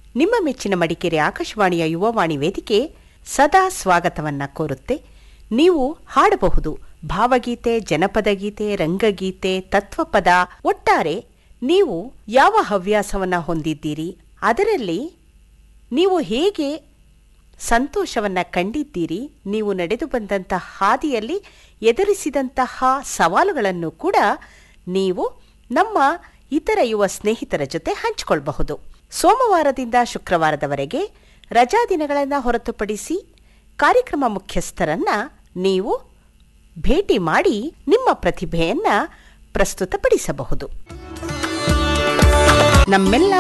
ನಿಮ್ಮ ಮೆಚ್ಚಿನ ಮಡಿಕೇರಿ ಆಕಾಶವಾಣಿಯ ಯುವವಾಣಿ ವೇದಿಕೆ ಸದಾ ಸ್ವಾಗತವನ್ನ ಕೋರುತ್ತೆ ನೀವು ಹಾಡಬಹುದು ಭಾವಗೀತೆ ಜನಪದ ಗೀತೆ ರಂಗಗೀತೆ ತತ್ವಪದ ಒಟ್ಟಾರೆ ನೀವು ಯಾವ ಹವ್ಯಾಸವನ್ನ ಹೊಂದಿದ್ದೀರಿ ಅದರಲ್ಲಿ ನೀವು ಹೇಗೆ ಸಂತೋಷವನ್ನ ಕಂಡಿದ್ದೀರಿ ನೀವು ನಡೆದು ಬಂದಂತಹ ಹಾದಿಯಲ್ಲಿ ಎದುರಿಸಿದಂತಹ ಸವಾಲುಗಳನ್ನು ಕೂಡ ನೀವು ನಮ್ಮ ಇತರ ಯುವ ಸ್ನೇಹಿತರ ಜೊತೆ ಹಂಚಿಕೊಳ್ಳಬಹುದು ಸೋಮವಾರದಿಂದ ಶುಕ್ರವಾರದವರೆಗೆ ರಜಾ ದಿನಗಳನ್ನು ಹೊರತುಪಡಿಸಿ ಕಾರ್ಯಕ್ರಮ ಮುಖ್ಯಸ್ಥರನ್ನ ನೀವು ಭೇಟಿ ಮಾಡಿ ನಿಮ್ಮ ಪ್ರತಿಭೆಯನ್ನ ಪ್ರಸ್ತುತಪಡಿಸಬಹುದು ನಮ್ಮೆಲ್ಲ